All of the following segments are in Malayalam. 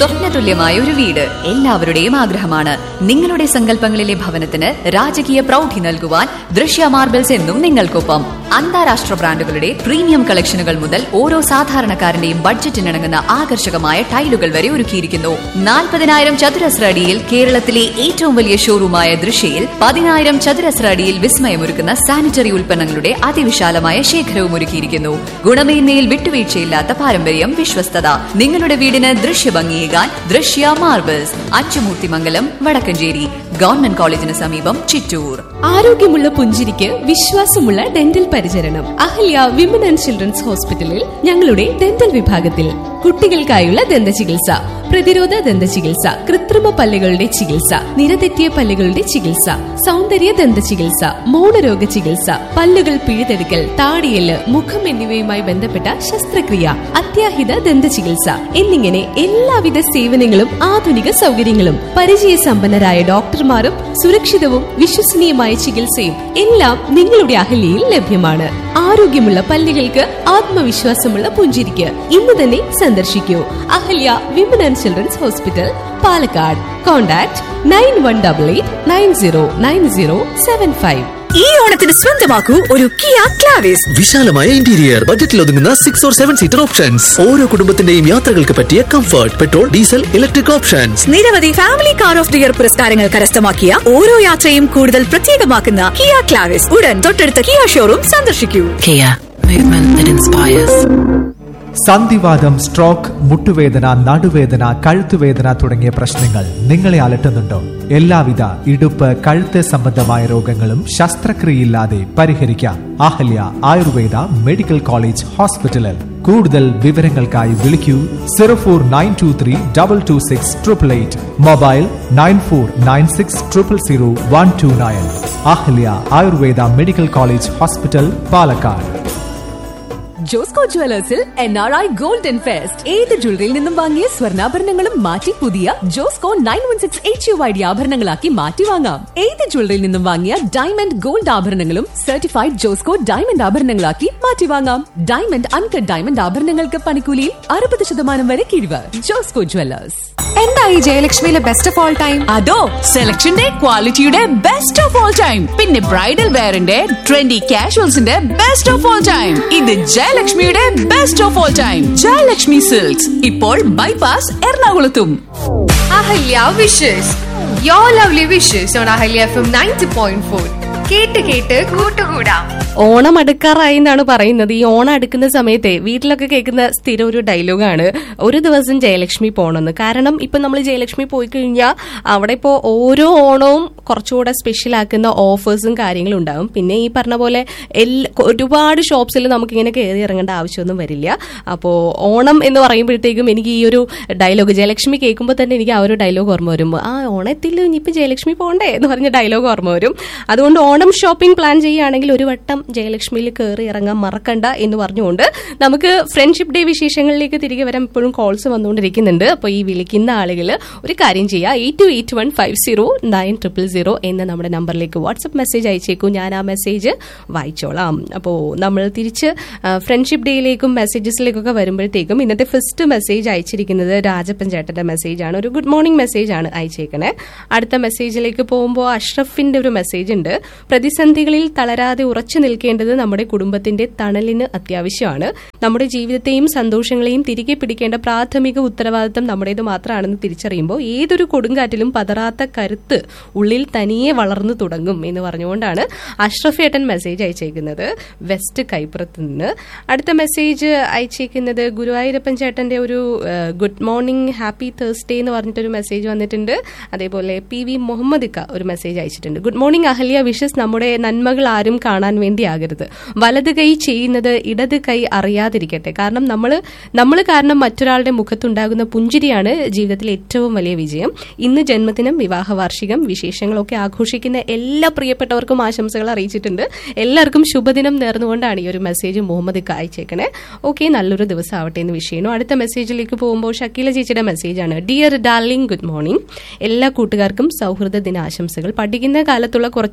സ്വപ്നതുല്യമായ ഒരു വീട് എല്ലാവരുടെയും ആഗ്രഹമാണ് നിങ്ങളുടെ സങ്കല്പങ്ങളിലെ ഭവനത്തിന് രാജകീയ പ്രൗഢി നൽകുവാൻ ദൃശ്യ മാർബിൾസ് എന്നും നിങ്ങൾക്കൊപ്പം അന്താരാഷ്ട്ര ബ്രാൻഡുകളുടെ പ്രീമിയം കളക്ഷനുകൾ മുതൽ ഓരോ സാധാരണക്കാരന്റെയും ബഡ്ജറ്റിനിണങ്ങുന്ന ആകർഷകമായ ടൈലുകൾ വരെ ഒരുക്കിയിരിക്കുന്നു നാൽപ്പതിനായിരം ചതുരശ്ര അടിയിൽ കേരളത്തിലെ ഏറ്റവും വലിയ ഷോറൂമായ ദൃശ്യയിൽ പതിനായിരം ചതുരശ്ര അടിയിൽ വിസ്മയമൊരുക്കുന്ന സാനിറ്ററി ഉൽപ്പന്നങ്ങളുടെ അതിവിശാലമായ ശേഖരവും ഒരുക്കിയിരിക്കുന്നു ഗുണമേന്മയിൽ വിട്ടുവീഴ്ചയില്ലാത്ത പാരമ്പര്യം വിശ്വസ്തത നിങ്ങളുടെ വീടിന് ദൃശ്യഭംഗിയേകാൻ ദൃശ്യ മാർബിൾസ് അച്ചുമൂർത്തിമംഗലം വടക്കഞ്ചേരി ഗവൺമെന്റ് കോളേജിന് സമീപം ചിറ്റൂർ ആരോഗ്യമുള്ള പുഞ്ചിരിക്ക് വിശ്വാസമുള്ള ഡെന്റൽ പരിചരണം അഹല്യ വിമൻ ആൻഡ് ചിൽഡ്രൻസ് ഹോസ്പിറ്റലിൽ ഞങ്ങളുടെ ഡെന്റൽ വിഭാഗത്തിൽ കുട്ടികൾക്കായുള്ള ദന്ത ചികിത്സ പ്രതിരോധ ദന്ത ചികിത്സ കൃത്രിമ പല്ലുകളുടെ ചികിത്സ നിരതെറ്റിയ പല്ലുകളുടെ ചികിത്സ സൗന്ദര്യ ദന്ത ചികിത്സ മൗനരോഗ ചികിത്സ പല്ലുകൾ പിഴുതെടുക്കൽ താടിയല് മുഖം എന്നിവയുമായി ബന്ധപ്പെട്ട ശസ്ത്രക്രിയ അത്യാഹിത ദന്ത ചികിത്സ എന്നിങ്ങനെ എല്ലാവിധ സേവനങ്ങളും ആധുനിക സൗകര്യങ്ങളും പരിചയസമ്പന്നരായ ഡോക്ടർമാരും സുരക്ഷിതവും വിശ്വസനീയമായ ചികിത്സയും എല്ലാം നിങ്ങളുടെ അഹല്യയിൽ ലഭ്യമാണ് ആരോഗ്യമുള്ള പല്ലുകൾക്ക് ആത്മവിശ്വാസമുള്ള പുഞ്ചിരിക്ക് ഇന്ന് തന്നെ സന്ദർശിക്കൂ Ahalya women and children's hospital Palakkad contact nine one double eight nine zero nine zero seven five ഈ ഓണത്തിന് സ്വന്തമാക്കൂ ഒരു കിയ ക്ലാവിസ് വിശാലമായ ഇന്റീരിയർ ബജറ്റിൽ ഒതുങ്ങുന്ന six or seven seater options ഓരോ കുടുംബത്തിന്റെയും യാത്രകൾക്ക് പറ്റിയ comfort petrol diesel electric options നിരവധി family car of the year പുരസ്കാരങ്ങൾ കരസ്ഥമാക്കിയ ഓരോ യാത്രയും കൂടുതൽ പ്രത്യേകമാക്കുന്ന കിയ ക്ലാവിസ് ഉടൻ തൊട്ടടുത്ത കിയ ഷോറൂം സന്ദർശിക്കൂ Kia, movement that inspires. സന്ധിവാദം സ്ട്രോക്ക് മുട്ടുവേദന നടുവേദന കഴുത്തുവേദന തുടങ്ങിയ പ്രശ്നങ്ങൾ നിങ്ങളെ അലട്ടുന്നുണ്ടോ എല്ലാവിധ ഇടുപ്പ് കഴുത്ത് സംബന്ധമായ രോഗങ്ങളും ശസ്ത്രക്രിയയില്ലാതെ പരിഹരിക്കാം അഹല്യ ആയുർവേദ മെഡിക്കൽ കോളേജ് ഹോസ്പിറ്റലിൽ കൂടുതൽ വിവരങ്ങൾക്കായി വിളിക്കൂ zero four nine two three double two six triple eight mobile nine four nine six triple zero one two nine Ahalya Ayurveda medical college hospital Palakkad Josco ജുവലേഴ്സിൽ N R I golden fest ഏത് ജ്വല്ലറിയിൽ നിന്നും വാങ്ങിയ സ്വർണ്ണാഭരണങ്ങളും മാറ്റി പുതിയ Josco nine one six H U I D ആഭരണങ്ങളാക്കി മാറ്റി വാങ്ങാം ഏത് ജ്വല്ലറിയിൽ നിന്നും വാങ്ങിയ ഡയമണ്ട് ഗോൾഡ് ആഭരണങ്ങളും സർട്ടിഫൈഡ് ജോസ്കോ ഡയമണ്ട് ആഭരണങ്ങളാക്കി മാറ്റി വാങ്ങാം ഡയമണ്ട് അൺകട്ട് ഡയമണ്ട് ആഭരണങ്ങൾക്ക് പണിക്കൂലിയിൽ അറുപത് ശതമാനം വരെ കിഴിവ് ജോസ്കോ ജുവലേഴ്സ് എന്തായി ജയലക്ഷ്മിയിലെ ബെസ്റ്റ് ഓഫ് ഓൾ ടൈം അതോ സെലക്ഷന്റെ ക്വാളിറ്റിയുടെ ബെസ്റ്റ് ഓഫ് ഓൾ ടൈം പിന്നെ ബ്രൈഡൽ വെയറിന്റെ ട്രെൻഡി കാഷ്വൽസിന്റെ ബെസ്റ്റ് ഓഫ് ഓൾ ടൈം ഇത് ജയലക്ഷ്മിയുടെ best of all time Jayalakshmi silks ഇപ്പോൾ ബൈപാസ് എറണാകുളത്തും Ahalya wishes you lovely wishes on Ahalya FM ninety point four ഫോർ കേട്ട് കേട്ട് കൂട്ടുകൂടാം ഓണം അടുക്കാറായി എന്നാണ് പറയുന്നത് ഈ ഓണം അടുക്കുന്ന സമയത്തെ വീട്ടിലൊക്കെ കേൾക്കുന്ന സ്ഥിരം ഒരു ഡയലോഗാണ് ഒരു ദിവസം ജയലക്ഷ്മി പോകണമെന്ന് കാരണം ഇപ്പൊ നമ്മൾ ജയലക്ഷ്മി പോയി കഴിഞ്ഞാൽ അവിടെ ഇപ്പോൾ ഓരോ ഓണവും കുറച്ചുകൂടെ സ്പെഷ്യൽ ആക്കുന്ന ഓഫേഴ്സും കാര്യങ്ങളും ഉണ്ടാകും പിന്നെ ഈ പറഞ്ഞ പോലെ എല്ലാ ഒരുപാട് ഷോപ്സിൽ നമുക്കിങ്ങനെ കയറി ഇറങ്ങേണ്ട ആവശ്യമൊന്നും വരില്ല അപ്പോൾ ഓണം എന്ന് പറയുമ്പോഴത്തേക്കും എനിക്ക് ഈ ഒരു ഡയലോഗ് ജയലക്ഷ്മി കേൾക്കുമ്പോൾ തന്നെ എനിക്ക് ആ ഒരു ഡയലോഗ് ഓർമ്മ വരും ആ ഓണത്തിൽ ഇനിയിപ്പോൾ ജയലക്ഷ്മി പോകണ്ടേ എന്ന് പറഞ്ഞ ഡയലോഗ് ഓർമ്മ വരും അതുകൊണ്ട് ഓണം ഷോപ്പിംഗ് പ്ലാൻ ചെയ്യുകയാണെങ്കിൽ ഒരു വട്ടം ജയലക്ഷ്മിയിൽ കയറി ഇറങ്ങാൻ മറക്കണ്ട എന്ന് പറഞ്ഞുകൊണ്ട് നമുക്ക് ഫ്രണ്ട്ഷിപ്പ് ഡേ വിശേഷങ്ങളിലേക്ക് തിരികെ വരാൻ ഇപ്പോഴും കോൾസ് വന്നുകൊണ്ടിരിക്കുന്നുണ്ട് അപ്പോൾ ഈ വിളിക്കുന്ന ആളുകൾ ഒരു കാര്യം ചെയ്യുക eight two eight one five zero nine triple zero എന്ന നമ്മുടെ നമ്പറിലേക്ക് വാട്സപ്പ് മെസ്സേജ് അയച്ചേക്കൂ ഞാൻ ആ മെസ്സേജ് വായിച്ചോളാം അപ്പോൾ നമ്മൾ തിരിച്ച് ഫ്രണ്ട്ഷിപ്പ് ഡേയിലേക്കും മെസ്സേജസിലേക്കൊക്കെ വരുമ്പോഴത്തേക്കും ഇന്നത്തെ ഫസ്റ്റ് മെസ്സേജ് അയച്ചിരിക്കുന്നത് രാജപ്പൻ ചേട്ടന്റെ മെസ്സേജാണ് ഒരു ഗുഡ് മോർണിംഗ് മെസ്സേജാണ് അയച്ചേക്കണേ അടുത്ത മെസ്സേജിലേക്ക് പോകുമ്പോൾ അഷ്റഫിന്റെ ഒരു മെസ്സേജ് ഉണ്ട് പ്രതിസന്ധികളിൽ തളരാതെ ഉറച്ചു നിൽക്കേണ്ടത് നമ്മുടെ കുടുംബത്തിന്റെ തണലിന് അത്യാവശ്യമാണ് നമ്മുടെ ജീവിതത്തെയും സന്തോഷങ്ങളെയും തിരികെ പിടിക്കേണ്ട പ്രാഥമിക ഉത്തരവാദിത്തം നമ്മുടേത് മാത്രമാണെന്ന് തിരിച്ചറിയുമ്പോൾ ഏതൊരു കൊടുങ്കാറ്റിലും പതറാത്ത കരുത്ത് ഉള്ളിൽ തനിയെ വളർന്നു തുടങ്ങും എന്ന് പറഞ്ഞുകൊണ്ടാണ് അഷ്റഫ് ഏട്ടൻ മെസ്സേജ് അയച്ചേക്കുന്നത് വെസ്റ്റ് കൈപ്പുറത്ത് നിന്ന് അടുത്ത മെസ്സേജ് അയച്ചേക്കുന്നത് ഗുരുവായൂരപ്പൻ ചേട്ടന്റെ ഒരു ഗുഡ് മോർണിംഗ് ഹാപ്പി തേഴ്സ്ഡേ എന്ന് പറഞ്ഞിട്ടൊരു മെസ്സേജ് വന്നിട്ടുണ്ട് അതേപോലെ പി വി മുഹമ്മദ് ഇക്ക ഒരു മെസ്സേജ് അയച്ചിട്ടുണ്ട് ഗുഡ് മോർണിംഗ് അഹല്യ വിഷസ് നമ്മുടെ നന്മകൾ ആരും കാണാൻ വേണ്ടിയാകരുത് വലത് കൈ ചെയ്യുന്നത് ഇടത് കൈ അറിയാതിരിക്കട്ടെ കാരണം നമ്മൾ നമ്മൾ കാരണം മറ്റൊരാളുടെ മുഖത്തുണ്ടാകുന്ന പുഞ്ചിരിയാണ് ജീവിതത്തിലെ ഏറ്റവും വലിയ വിജയം ഇന്ന് ജന്മദിനം വിവാഹ വാർഷികം വിശേഷങ്ങളൊക്കെ ആഘോഷിക്കുന്ന എല്ലാ പ്രിയപ്പെട്ടവർക്കും ആശംസകൾ അറിയിച്ചിട്ടുണ്ട് എല്ലാവർക്കും ശുഭദിനം നേർന്നുകൊണ്ടാണ് ഈ ഒരു മെസ്സേജ് മുഹമ്മദ് ഇക്ക അയച്ചേക്കണേ ഓക്കെ നല്ലൊരു ദിവസം ആവട്ടെ എന്ന് വിഷയനു അടുത്ത മെസ്സേജിലേക്ക് പോകുമ്പോൾ ഷക്കീല ചേച്ചിയുടെ മെസ്സേജാണ് ഡിയർ ഡാർലിംഗ് ഗുഡ് മോർണിംഗ് എല്ലാ കൂട്ടുകാർക്കും സൗഹൃദ ദിനാശംസകൾ പഠിക്കുന്ന കാലത്തുള്ള കുറച്ച് കൂട്ടുകാർ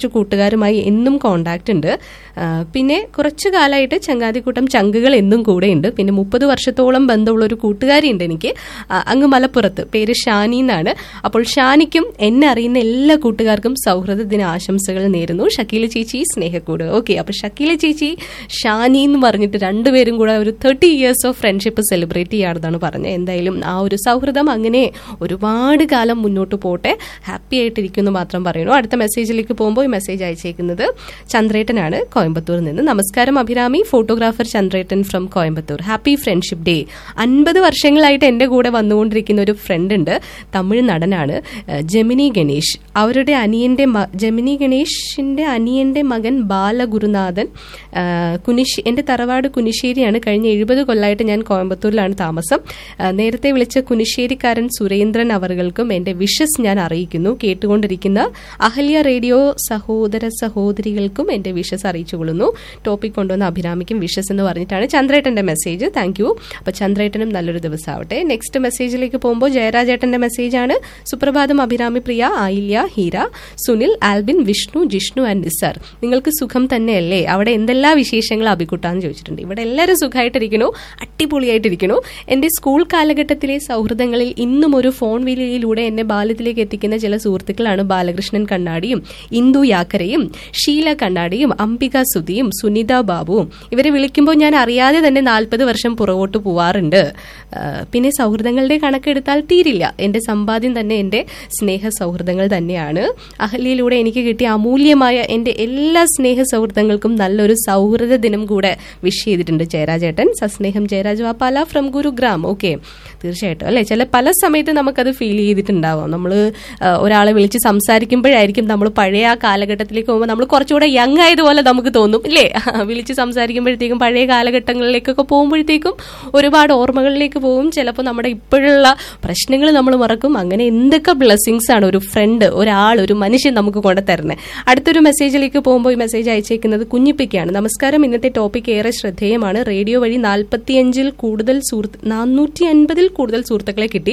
കൂട്ടുകാരുമായി എന്നും കോണ്ടാക്ട് ഉണ്ട് ആ, പിന്നെ കുറച്ചു കാലമായിട്ട് ചങ്ങാതിക്കൂട്ടം ചങ്കുകൾ എന്നും കൂടെയുണ്ട് പിന്നെ മുപ്പത് വർഷത്തോളം ബന്ധമുള്ള ഒരു കൂട്ടുകാരിയുണ്ട് എനിക്ക് ആ, അങ്ങ് മലപ്പുറത്ത് പേര് ഷാനി എന്നാണ് അപ്പോൾ ഷാനിക്കും എന്നെ അറിയുന്ന എല്ലാ കൂട്ടുകാർക്കും സൗഹൃദ ദിന ആശംസകൾ നേരുന്നു ഷക്കീല ചേച്ചി സ്നേഹക്കൂട് ഓക്കെ അപ്പൊ ഷക്കീല ചേച്ചി ഷാനി എന്ന് പറഞ്ഞിട്ട് രണ്ടുപേരും കൂടെ ഒരു thirty years of friendship celebrate ചെയ്യാറുതാണ് പറഞ്ഞത് എന്തായാലും ആ ഒരു സൗഹൃദം അങ്ങനെ ഒരുപാട് കാലം മുന്നോട്ട് പോട്ടെ ഹാപ്പി ആയിട്ടിരിക്കുന്നു മാത്രം പറയുന്നു അടുത്ത മെസ്സേജിലേക്ക് പോകുമ്പോൾ ഈ മെസ്സേജ് അയച്ചേക്കുന്നത് ചന്ദ്രേട്ടനാണ് കോയമ്പത്തൂരിൽ നിന്ന് നമസ്കാരം അഭിരാമി ഫോട്ടോഗ്രാഫർ ചന്ദ്രേട്ടൻ from Coimbatore happy friendship day അൻപത് വർഷങ്ങളായിട്ട് എൻ്റെ കൂടെ വന്നുകൊണ്ടിരിക്കുന്ന ഒരു ഫ്രണ്ട് ഉണ്ട് തമിഴ് നടനാണ് ഏഹ് ജെമിനി ഗണേഷ് അവരുടെ അനിയന്റെ മ- ജെമിനി ഗണേഷിന്റെ അനിയന്റെ മകൻ ബാലഗുരുനാഥൻ ഏഹ് കുനിശ് എൻ്റെ തറവാട് കുനിശ്ശേരിയാണ് കഴിഞ്ഞ എഴുപത് കൊല്ലമായിട്ട് ഞാൻ കോയമ്പത്തൂരിലാണ് താമസം ഏഹ് നേരത്തെ വിളിച്ച കുനിശ്ശേരിക്കാരൻ സുരേന്ദ്രൻ അവർകൾക്കും എൻ്റെ വിഷസ് ഞാൻ അറിയിക്കുന്നു കേട്ടുകൊണ്ടിരിക്കുന്ന അഹല്യ റേഡിയോ സഹോദര സഹോദരികൾക്കും എൻ്റെ വിഷസ് അറിയിച്ചുകൊള്ളുന്നു ടോപ്പിക് കൊണ്ടുവന്ന അഭിരാമിക്കും വിഷസ് എന്ന് പറഞ്ഞിട്ടാണ് ചന്ദ്രേട്ടന്റെ മെസ്സേജ് താങ്ക് യു അപ്പൊ ചന്ദ്രേട്ടനും നല്ലൊരു ദിവസമാവട്ടെ നെക്സ്റ്റ് മെസ്സേജിലേക്ക് പോകുമ്പോൾ ജയരാജേട്ടന്റെ മെസ്സേജാണ് സുപ്രഭാതം അഭിരാമി പ്രിയ ആയില്യ ഹീര സുനിൽ ആൽബിൻ വിഷ്ണു ജിഷ്ണു ആൻഡ് നിസാർ നിങ്ങൾക്ക് സുഖം തന്നെയല്ലേ അവിടെ എന്തെല്ലാം വിശേഷങ്ങൾ അഭിക്കുട്ടാന്ന് ചോദിച്ചിട്ടുണ്ട് ഇവിടെ എല്ലാവരും സുഖമായിട്ടിരിക്കണു അടിപൊളിയായിട്ടിരിക്കണു എന്റെ സ്കൂൾ കാലഘട്ടത്തിലെ സൗഹൃദങ്ങളിൽ ഇന്നും ഒരു ഫോൺ വിളിയിലൂടെ എന്നെ ബാല്യത്തിലേക്ക് എത്തിക്കുന്ന ചില സുഹൃത്തുക്കളാണ് ബാലകൃഷ്ണൻ കണ്ണാടിയും ഇന്ദു യാക്കരയും ഷീല കണ്ണാടിയും അംബിക സുധിയും സുനിത ബാബുവും ഇവരെ വിളിക്കുമ്പോൾ ഞാൻ അറിയാതെ തന്നെ നാൽപ്പത് വർഷം പുറകോട്ട് പോവാറുണ്ട് ആ, പിന്നെ സൗഹൃദങ്ങളുടെ കണക്കെടുത്താൽ തീരില്ല എന്റെ സമ്പാദ്യം തന്നെ എന്റെ സ്നേഹ സൗഹൃദങ്ങൾ തന്നെയാണ് അഹല്യയിലൂടെ എനിക്ക് കിട്ടിയ അമൂല്യമായ എന്റെ എല്ലാ സ്നേഹ സൗഹൃദങ്ങൾക്കും നല്ലൊരു സൗഹൃദ ദിനം കൂടെ വിഷ് ചെയ്തിട്ടുണ്ട് ജയരാജേട്ടൻ സസ്നേഹം ജയരാജ് വാപ്പാല ഫ്രം ഗുരുഗ്രാം ഓക്കെ തീർച്ചയായിട്ടും അല്ലെ ചില പല സമയത്ത് നമുക്കത് ഫീൽ ചെയ്തിട്ടുണ്ടാവാം നമ്മൾ ഒരാളെ വിളിച്ച് സംസാരിക്കുമ്പോഴായിരിക്കും നമ്മൾ പഴയ ആ കാലഘട്ടത്തിലേക്ക് പോകുമ്പോൾ നമ്മൾ കുറച്ചുകൂടെ യങ് ആയതുപോലെ നമുക്ക് തോന്നും ഇല്ലേ വിളിച്ച് സംസാരിക്കുമ്പോഴത്തേക്കും പഴയ കാലഘട്ടങ്ങളിലേക്കൊക്കെ പോകുമ്പോഴത്തേക്കും ഒരുപാട് ഓർമ്മകളിലേക്ക് പോകും ചിലപ്പോൾ നമ്മുടെ ഇപ്പോഴുള്ള പ്രശ്നങ്ങൾ നമ്മൾ മറക്കും അങ്ങനെ എന്തൊക്കെ ബ്ലെസ്സിങ്സ് ആണ് ഒരു ഫ്രണ്ട് ഒരാൾ ഒരു മനുഷ്യൻ നമുക്ക് കൊണ്ടുതരുന്നത് അടുത്തൊരു മെസ്സേജിലേക്ക് പോകുമ്പോൾ ഈ മെസ്സേജ് അയച്ചേക്കുന്നത് കുഞ്ഞിപ്പിക്കാണ് നമസ്കാരം ഇന്നത്തെ ടോപ്പിക് ഏറെ ശ്രദ്ധേയമാണ് റേഡിയോ വഴി നാൽപ്പത്തിയഞ്ചിൽ കൂടുതൽ സുഹൃത്ത് നാനൂറ്റി അൻപതിൽ കൂടുതൽ സുഹൃത്തുക്കളെ കിട്ടി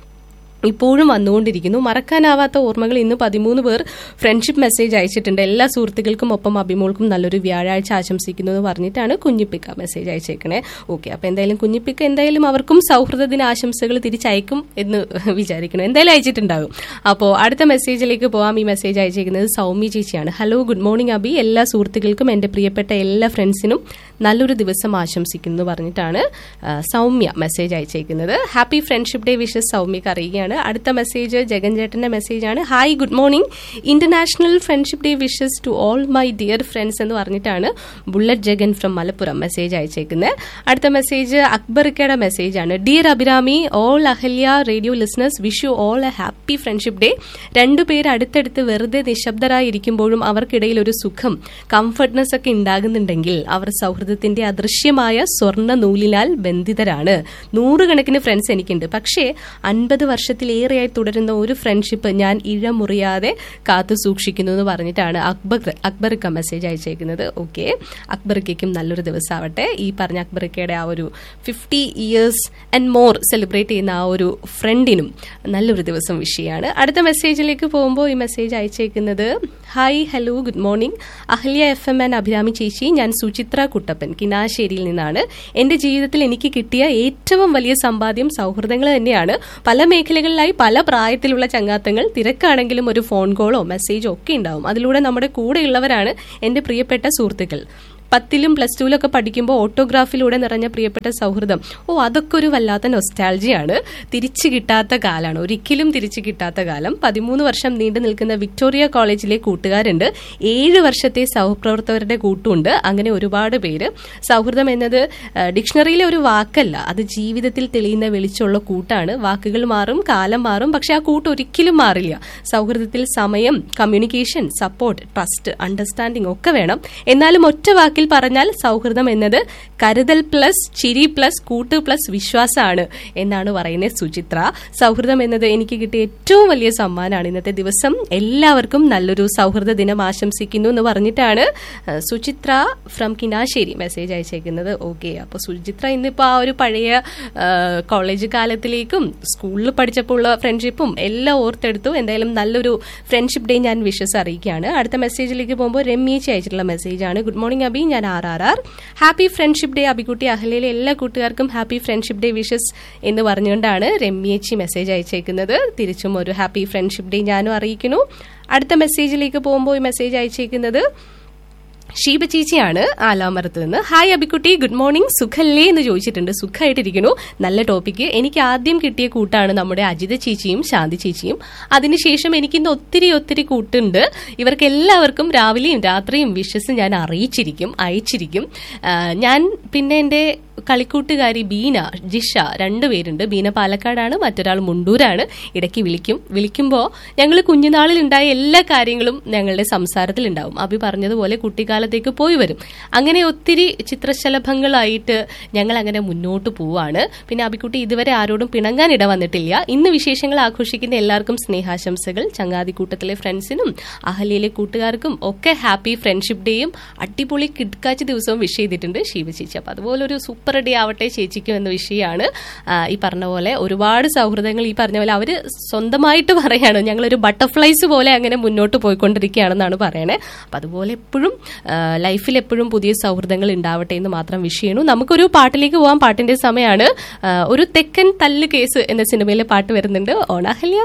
ഇപ്പോഴും വന്നുകൊണ്ടിരിക്കുന്നു മറക്കാനാവാത്ത ഓർമ്മകൾ ഇന്ന് പതിമൂന്ന് പേർ ഫ്രണ്ട്ഷിപ്പ് മെസ്സേജ് അയച്ചിട്ടുണ്ട് എല്ലാ സുഹൃത്തുക്കൾക്കും ഒപ്പം അഭിമോൾക്കും നല്ലൊരു വ്യാഴാഴ്ച ആശംസിക്കുന്നു എന്ന് പറഞ്ഞിട്ടാണ് കുഞ്ഞിപ്പിക്ക മെസ്സേജ് അയച്ചേക്കണേ ഓക്കെ അപ്പൊ എന്തായാലും കുഞ്ഞിപ്പിക്ക എന്തായാലും അവർക്കും സൗഹൃദ ദിന ആശംസകൾ തിരിച്ചയക്കും എന്ന് വിചാരിക്കണം എന്തായാലും അയച്ചിട്ടുണ്ടാകും അപ്പോൾ അടുത്ത മെസ്സേജിലേക്ക് പോകാം ഈ മെസ്സേജ് അയച്ചേക്കുന്നത് സൗമ്യ ചേച്ചിയാണ് ഹലോ ഗുഡ് മോർണിംഗ് അബി എല്ലാ സുഹൃത്തുക്കൾക്കും എൻ്റെ പ്രിയപ്പെട്ട എല്ലാ ഫ്രണ്ട്സിനും നല്ലൊരു ദിവസം ആശംസിക്കുന്നു എന്ന് പറഞ്ഞിട്ടാണ് ആ, സൗമ്യ മെസ്സേജ് അയച്ചേക്കുന്നത് ഹാപ്പി ഫ്രണ്ട്ഷിപ്പ് ഡേ വിഷസ് സൗമ്യക്ക് അറിയുകയാണ് അടുത്ത മെസ്സേജ് ജഗൻ ചേട്ടന്റെ മെസ്സേജ് ആണ് hi good morning international friendship day wishes to all my dear friends എന്ന് പറഞ്ഞിട്ടാണ് bullet Jagan from Malappuram message അയച്ചേക്കുന്നത് അടുത്ത മെസ്സേജ് അക്ബർക്കയുടെ മെസ്സേജ് ആണ് dear Abhirami all Ahalya radio listeners wish you all a happy friendship day രണ്ടുപേർ അടുത്തടുത്ത് വെറുതെ നിശബ്ദരായി ഇരിക്കുമ്പോഴും അവർക്കിടയിൽ ഒരു സുഖം കംഫർട്ട്നെസ് ഒക്കെ ഉണ്ടാകുന്നുണ്ടെങ്കിൽ അവർ സൗഹൃദത്തിന്റെ അദൃശ്യമായ സ്വർണ്ണ നൂലിനാൽ ബന്ധിതരാണ് നൂറുകണക്കിന് ഫ്രണ്ട്സ് എനിക്കുണ്ട് പക്ഷേ അൻപത് വർഷത്തിലേറെയായി തുടരുന്ന ഒരു ഫ്രണ്ട്ഷിപ്പ് ഞാൻ ഇഴമുറിയാതെ കാത്തു സൂക്ഷിക്കുന്നു എന്ന് പറഞ്ഞിട്ടാണ് അക്ബർ അക്ബർക്ക മെസ്സേജ് അയച്ചേക്കുന്നത് ഓക്കെ അക്ബർക്കും നല്ലൊരു ദിവസമാവട്ടെ ഈ പറഞ്ഞ അക്ബർക്കയുടെ ആ ഒരു fifty years and more celebrate ചെയ്യുന്ന ആ ഒരു ഫ്രണ്ടിനും നല്ലൊരു ദിവസം വിഷയമാണ് അടുത്ത മെസ്സേജിലേക്ക് പോകുമ്പോൾ ഈ മെസ്സേജ് അയച്ചേക്കുന്നത് hi hello good morning Ahalya FM and ആൻഡ് അഭിരാമി ചേച്ചി ഞാൻ സുചിത്ര കുട്ടപ്പൻ കിനാശ്ശേരിയിൽ നിന്നാണ് എന്റെ ജീവിതത്തിൽ എനിക്ക് കിട്ടിയ ഏറ്റവും വലിയ സമ്പാദ്യം സൗഹൃദങ്ങൾ തന്നെയാണ് പല മേഖലകളിലായി പല പ്രായത്തിലുള്ള ചങ്ങാത്തങ്ങൾ തിരക്കാണെങ്കിലും ഒരു ഫോൺ കോളോ മെസ്സേജോ ഒക്കെ ഉണ്ടാവും അതിലൂടെ നമ്മുടെ കൂടെയുള്ളവരാണ് എന്റെ പ്രിയപ്പെട്ട സുഹൃത്തുക്കൾ പത്തിലും പ്ലസ് ടുവിലൊക്കെ പഠിക്കുമ്പോൾ ഓട്ടോഗ്രാഫിലൂടെ നിറഞ്ഞ പ്രിയപ്പെട്ട സൗഹൃദം ഓ അതൊക്കെ ഒരു വല്ലാത്ത നൊസ്റ്റാൾജിയാണ് തിരിച്ചു കിട്ടാത്ത കാലാണ് ഒരിക്കലും തിരിച്ചു കിട്ടാത്ത കാലം പതിമൂന്ന് വർഷം നീണ്ടു നിൽക്കുന്ന വിക്ടോറിയ കോളേജിലെ കൂട്ടുകാരുണ്ട് ഏഴ് വർഷത്തെ സഹപ്രവർത്തകരുടെ കൂട്ടുമുണ്ട് അങ്ങനെ ഒരുപാട് പേര് സൗഹൃദം എന്നത് ആ, ഡിക്ഷണറിയിലെ ഒരു വാക്കല്ല അത് ജീവിതത്തിൽ തെളിയുന്ന വെളിച്ചമുള്ള കൂട്ടാണ് വാക്കുകൾ മാറും കാലം മാറും പക്ഷെ ആ കൂട്ട് ഒരിക്കലും മാറില്ല സൗഹൃദത്തിൽ സമയം കമ്മ്യൂണിക്കേഷൻ സപ്പോർട്ട് ട്രസ്റ്റ് അണ്ടർസ്റ്റാൻഡിംഗ് ഒക്കെ വേണം എന്നാലും ഒറ്റ വാക്കിൽ വാക്കിൽ പറഞ്ഞാൽ സൗഹൃദം എന്നത് കരുതൽ പ്ലസ് ചിരി പ്ലസ് കൂട്ട് പ്ലസ് വിശ്വാസമാണ് എന്നാണ് പറയുന്നത് സുചിത്ര സൗഹൃദം എന്നത് എനിക്ക് കിട്ടിയ ഏറ്റവും വലിയ സമ്മാനമാണ് ഇന്നത്തെ ദിവസം എല്ലാവർക്കും നല്ലൊരു സൗഹൃദ ദിനം ആശംസിക്കുന്നു എന്ന് പറഞ്ഞിട്ടാണ് ആ, സുചിത്ര ഫ്രം കിനാശ്ശേരി മെസ്സേജ് അയച്ചേക്കുന്നത് ഓക്കെ അപ്പൊ സുചിത്ര ഇന്നിപ്പോ ആ ഒരു പഴയ ആ, കോളേജ് കാലത്തിലേക്കും സ്കൂളിൽ പഠിച്ചപ്പോൾ ഉള്ള ഫ്രണ്ട്ഷിപ്പും എല്ലാം ഓർത്തെടുത്തു എന്തായാലും നല്ലൊരു ഫ്രണ്ട്ഷിപ്പ് ഡേ ഞാൻ വിഷസ് അറിയിക്കുകയാണ് അടുത്ത മെസ്സേജിലേക്ക് പോകുമ്പോൾ രമ്യേച്ചി അയച്ചിട്ടുള്ള മെസ്സേജാണ് ഗുഡ് മോർണിംഗ് അബി ഞാൻ R R R happy friendship day അബിക്കുട്ടി അഹലയിലെ എല്ലാ കൂട്ടുകാർക്കും ഹാപ്പി ഫ്രണ്ട്ഷിപ്പ് ഡേ വിഷസ് എന്ന് പറഞ്ഞുകൊണ്ടാണ് രമ്യേച്ചി മെസ്സേജ് അയച്ചേക്കുന്നത് തിരിച്ചും ഒരു ഹാപ്പി ഫ്രണ്ട്ഷിപ്പ് ഡേ ഞാനും അറിയിക്കുന്നു അടുത്ത മെസ്സേജിലേക്ക് പോകുമ്പോൾ ഈ മെസ്സേജ് അയച്ചേക്കുന്നത് ഷീബ ചേച്ചിയാണ് ആലാമരത്ത് നിന്ന് ഹായ് അബിക്കുട്ടി ഗുഡ് മോർണിംഗ് സുഖല്ലേ എന്ന് ചോദിച്ചിട്ടുണ്ട് സുഖമായിട്ടിരിക്കുന്നു നല്ല ടോപ്പിക്ക് എനിക്ക് ആദ്യം കിട്ടിയ കൂട്ടാണ് നമ്മുടെ അജിത ചേച്ചിയും ശാന്തി ചേച്ചിയും അതിനുശേഷം എനിക്കിന്ന് ഒത്തിരി ഒത്തിരി കൂട്ടുണ്ട് ഇവർക്ക് എല്ലാവർക്കും രാവിലെയും രാത്രിയും വിഷസ് ഞാൻ അറിയിച്ചിരിക്കും അയച്ചിരിക്കും ആ, ഞാൻ പിന്നെ എൻ്റെ കളിക്കൂട്ടുകാരി ബീന ജിഷ രണ്ടുപേരുണ്ട് ബീന പാലക്കാടാണ് മറ്റൊരാൾ മുണ്ടൂരാണ് ഇടയ്ക്ക് വിളിക്കും വിളിക്കുമ്പോൾ ഞങ്ങൾ കുഞ്ഞുനാളിൽ ഉണ്ടായ എല്ലാ കാര്യങ്ങളും ഞങ്ങളുടെ സംസാരത്തിൽ ഉണ്ടാവും അഭി പറഞ്ഞതുപോലെ കുട്ടിക്കാലത്തേക്ക് പോയി വരും അങ്ങനെ ഒത്തിരി ചിത്രശലഭങ്ങളായിട്ട് ഞങ്ങൾ അങ്ങനെ മുന്നോട്ട് പോവാണ് പിന്നെ അബിക്കുട്ടി ഇതുവരെ ആരോടും പിണങ്ങാൻ ഇട വന്നിട്ടില്ല ഇന്ന് വിശേഷങ്ങൾ ആഘോഷിക്കുന്ന എല്ലാവർക്കും സ്നേഹാശംസകൾ ചങ്ങാതിക്കൂട്ടത്തിലെ ഫ്രണ്ട്സിനും അഹലിയിലെ കൂട്ടുകാർക്കും ഒക്കെ ഹാപ്പി ഫ്രണ്ട്ഷിപ്പ് ഡേയും അടിപൊളി കിഡ്കാച്ച് ദിവസവും വിഷ് ചെയ്തിട്ടുണ്ട് ശിവ ചേച്ചി അപ്പൊ അതുപോലെ ഒരു സൂപ്പർ ഡേ ആവട്ടെ ചേച്ചിക്കും എന്ന വിഷയമാണ് ആ, ഈ പറഞ്ഞ പോലെ ഒരുപാട് സൗഹൃദങ്ങൾ ഈ പറഞ്ഞ പോലെ അവര് സ്വന്തമായിട്ട് പറയാണ് ഞങ്ങളൊരു ബട്ടർഫ്ലൈസ് പോലെ അങ്ങനെ മുന്നോട്ട് പോയിക്കൊണ്ടിരിക്കുകയാണെന്നാണ് പറയണേ അപ്പൊ അതുപോലെ എപ്പോഴും ലൈഫിൽ എപ്പോഴും പുതിയ സൗഹൃദങ്ങൾ ഉണ്ടാവട്ടെ എന്ന് മാത്രം വിഷ് ചെയ്യണു നമുക്കൊരു പാട്ടിലേക്ക് പോകാൻ പാട്ടിന്റെ സമയമാണ് ആ, ഒരു തെക്കൻ തല്ല് കേസ് എന്ന സിനിമയിലെ പാട്ട് വരുന്നുണ്ട് ഓണാഹല്യ